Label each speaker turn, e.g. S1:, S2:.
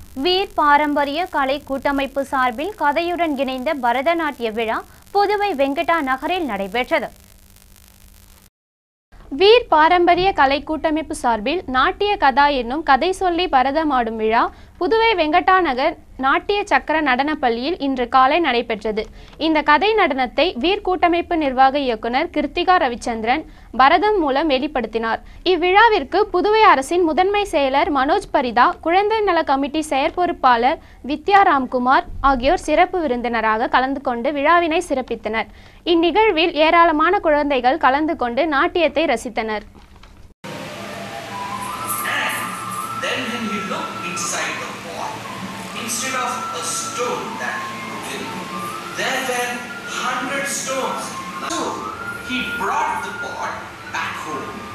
S1: வீர் பாரம்பரிய கலை கூட்டமைப்பு சார்பில் கதையுடன் இணைந்த பரதநாட்டிய விழா புதுவை வெங்கடா நகரில் நடைபெற்றது
S2: வீர் பாரம்பரிய கலை கூட்டமைப்பு சார்பில் நாட்டிய கதா என்னும் கதை சொல்லி பரதமாடும் விழா புதுவை வெங்கடா நகர் நாட்டிய சக்கர நடனப் பள்ளியில் இன்று காலை நடைபெற்றது இந்த கதை நடனத்தை வீர் கூட்டமைப்பு நிர்வாக இயக்குனர் கிருத்திகா ரவிச்சந்திரன் பரதம் மூலம் வெளிப்படுத்தினார் இவ்விழாவிற்கு புதுவை அரசின் முதன்மை செயலர் மனோஜ் பரிதா குழந்தை நல கமிட்டி செயற்பொறுப்பாளர் வித்யா ராம்குமார் ஆகியோர் சிறப்பு விருந்தினராக கலந்து கொண்டு விழாவினை சிறப்பித்தனர் இந்நிகழ்வில் ஏராளமான குழந்தைகள் கலந்து கொண்டு நாட்டியத்தை ரசித்தனர்
S3: Then when he looked inside the pot, instead of a stone that he put in, there were hundred stones. So he brought the pot back home